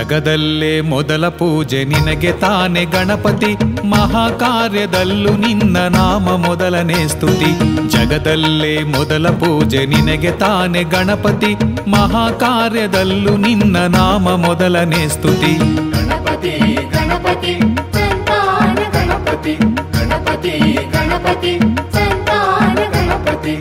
ಜಗದಲ್ಲೇ ಮೊದಲ ಪೂಜೆ ನಿನಗೆ ತಾನೆ ಗಣಪತಿ ಮಹಾಕಾರ್ಯದಲ್ಲೂ ನಿನ್ನ ನಾಮ ಮೊದಲನೇ ಸ್ತುತಿ ಜಗದಲ್ಲೇ ಮೊದಲ ಪೂಜೆ ನಿನಗೆ ತಾನೆ ಗಣಪತಿ ಮಹಾಕಾರ್ಯದಲ್ಲೂ ನಿನ್ನ ನಾಮ ಮೊದಲನೇ ಸ್ತುತಿ ಗಣಪತಿ ಗಣಪತಿ ಸಂತಾನ ಗಣಪತಿ ಗಣಪತಿ ಗಣಪತಿ ಸಂತಾನ ಗಣಪತಿ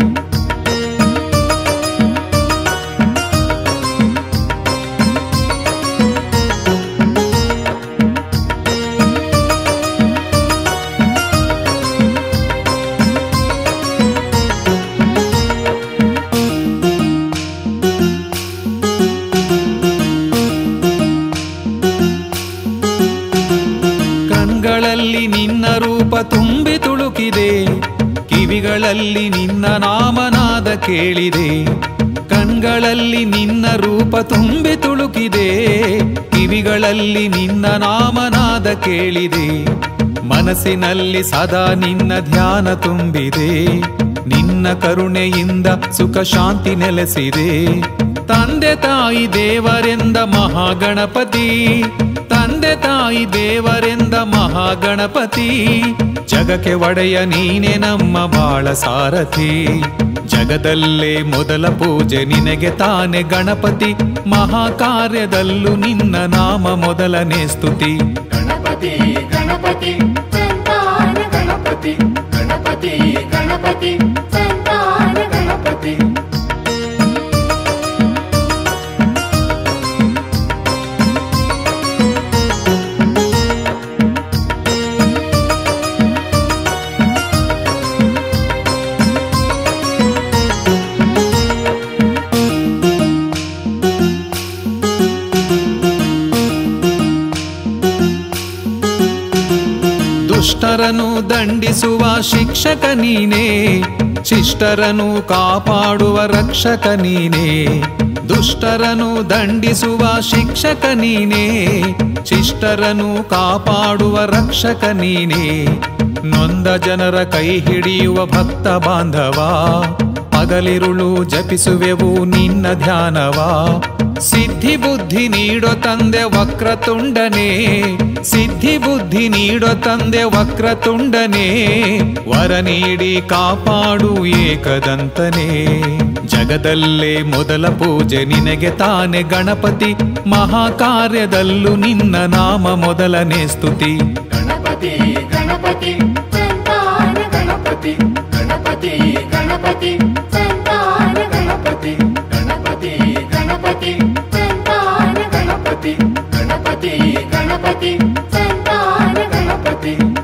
ಕಣ್ಗಳಲ್ಲಿ ನಿನ್ನ ರೂಪ ತುಂಬಿ ತುಳುಕಿದೆ ಕಿವಿಗಳಲ್ಲಿ ನಿನ್ನ ನಾಮನಾದ ಕೇಳಿದೆ ಕಣ್ಗಳಲ್ಲಿ ನಿನ್ನ ರೂಪ ತುಂಬಿ ತುಳುಕಿದೆ ಕಿವಿಗಳಲ್ಲಿ ನಿನ್ನ ನಾಮನಾದ ಕೇಳಿದೆ ಮನಸ್ಸಿನಲ್ಲಿ ಸದಾ ನಿನ್ನ ಧ್ಯಾನ ತುಂಬಿದೆ ನಿನ್ನ ಕರುಣೆಯಿಂದ ಸುಖ ಶಾಂತಿ ನೆಲೆಸಿದೆ ತಂದೆ ತಾಯಿ ದೇವರೆಂದ ಮಹಾಗಣಪತಿ ತಂದೆ ತಾಯಿ ದೇವರೆಂದ ಮಹಾಗಣಪತಿ ಜಗಕ್ಕೆ ಒಡೆಯ ನೀನೆ ನಮ್ಮ ಬಾಳ ಸಾರಥಿ ಜಗದಲ್ಲೇ ಮೊದಲ ಪೂಜೆ ನಿನಗೆ ತಾನೆ ಗಣಪತಿ ಮಹಾಕಾರ್ಯದಲ್ಲೂ ನಿನ್ನ ನಾಮ ಮೊದಲನೇ ಸ್ತುತಿ ಗಣಪತಿ ಗಣಪತಿ ಸಂತಾನ ಗಣಪತಿ ಗಣಪತಿ ಗಣಪತಿ ಸಂತಾನ ಗಣಪತಿ ದುಷ್ಟರನು ದಂಡಿಸುವ ಶಿಕ್ಷಕ ನೀನೇ ಶಿಷ್ಟರನು ಕಾಪಾಡುವ ರಕ್ಷಕ ನೀನೇ ದುಷ್ಟರನು ದಂಡಿಸುವ ಶಿಕ್ಷಕ ನೀನೇ ಶಿಷ್ಟರನು ಕಾಪಾಡುವ ರಕ್ಷಕ ನೀನೇ ನೊಂದ ಜನರ ಕೈ ಹಿಡಿಯುವ ಭಕ್ತ ಬಾಂಧವ ಪಗಲಿರುಳು ಜಪಿಸುವೆವು ನಿನ್ನ ಧ್ಯಾನವಾ ಸಿದ್ಧಿ ಬುದ್ಧಿ ನೀಡೋ ತಂದೆ ವಕ್ರತುಂಡನೇ ಸಿದ್ಧಿ ಬುದ್ಧಿ ನೀಡೋ ತಂದೆ ವಕ್ರತುಂಡನೇ ವರ ನೀಡಿ ಕಾಪಾಡು ಏಕದಂತನೇ ಜಗದಲ್ಲೇ ಮೊದಲ ಪೂಜೆ ನಿನಗೆ ತಾನೆ ಗಣಪತಿ ಮಹಾಕಾರ್ಯದಲ್ಲೂ ನಿನ್ನ ನಾಮ ಮೊದಲನೇ ಸ್ತುತಿ ಗಣಪತಿ ಗಣಪತಿ ಸಂತಾನ ಗಣಪತಿ ಗಣಪತಿ ಗಣಪತಿ ಸಂತಾನ ಗಣಪತಿ ಗಣಪತಿ ಗಣಪತಿ ಸಂತಾನ ಗಣಪತಿ ಗಣಪತಿ ಗಣಪತಿ ಸಂತಾನ ಗಣಪತಿ